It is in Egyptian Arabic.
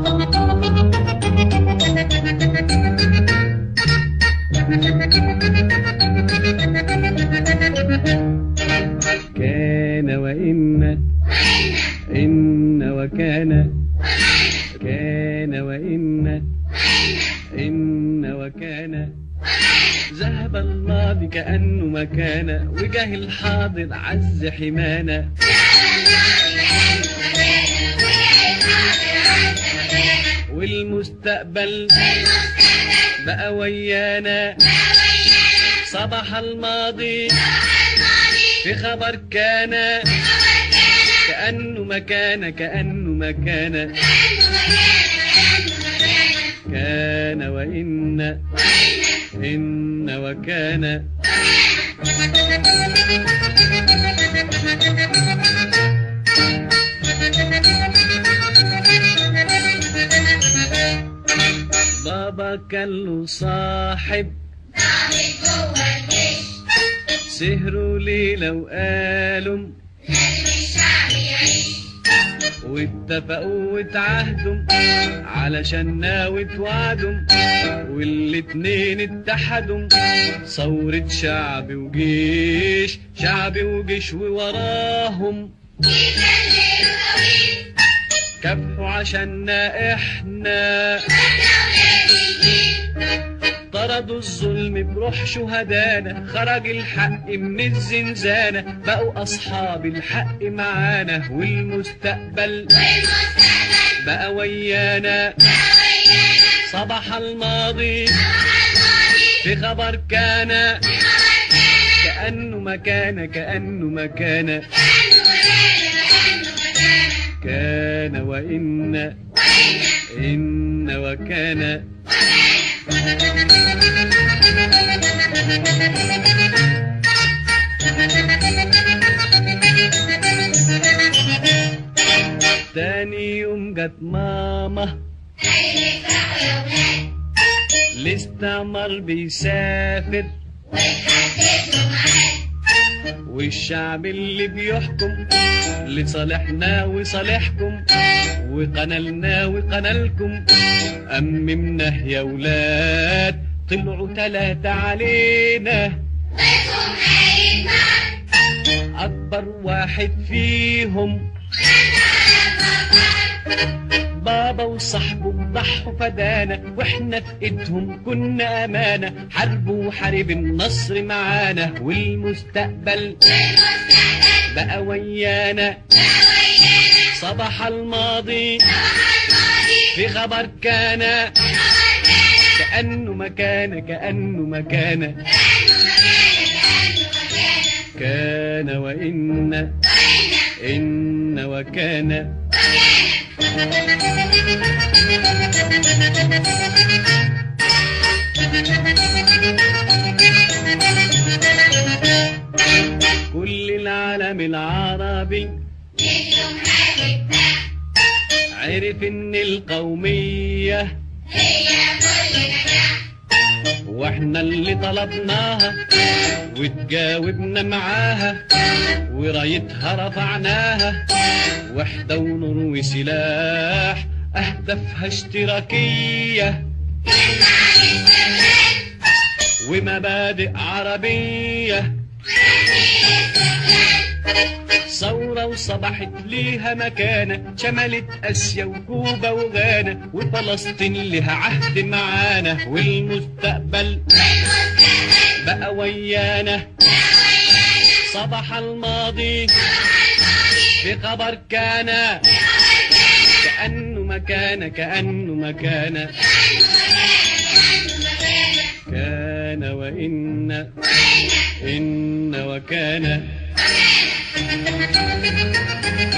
كان وإن إن وكان كان وإن إن وكان ذهب الماضي كأنه ما كان وجه الحاضر عز حمانا والمستقبل بقى ويانا صباح الماضي في خبر كان كأنه مكان كأنه مكان كان وإن إن وكان بابا كان له صاحب سهروا ليلة وقالوا واتفقوا واتعهدوا علشان ناوي وعدوا والاتنين اتحدوا ثورة شعب وجيش شعب وجيش ووراهم كافحوا عشاننا احنا طردوا الظلم بروح شهدانا خرج الحق من الزنزانة بقوا أصحاب الحق معانا والمستقبل بقى ويانا صباح الماضي في خبر كان كأنه مكان كأنه مكان كان وإن إن وكان تاني يوم جت ماما الاستعمار بيسافر والشعب اللي بيحكم لصالحنا وصالحكم وقنالنا وقنالكم أممنا يا ولاد طلعوا تلاتة علينا أكبر واحد فيهم بابا وصاحبه ضحوا فدانا واحنا في ايدهم كنا امانه حاربوا وحارب النصر معانا والمستقبل بقى ويانا صباح الماضي في خبر كان كأنه مكان كأنه مكان كان وإن إن وكان كل العالم العربي عرف ان القومية واحنا اللي طلبناها وتجاوبنا معاها ورايتها رفعناها وحدة ونور وسلاح أهدافها اشتراكية ومبادئ عربية ثورة وصبحت ليها مكانة شملت آسيا وكوبا وغانا وفلسطين لها عهد معانا والمستقبل بقى ويانا صباح الماضي في خبر كان كأنه مكان كأنه مكان كان وإن إن وكان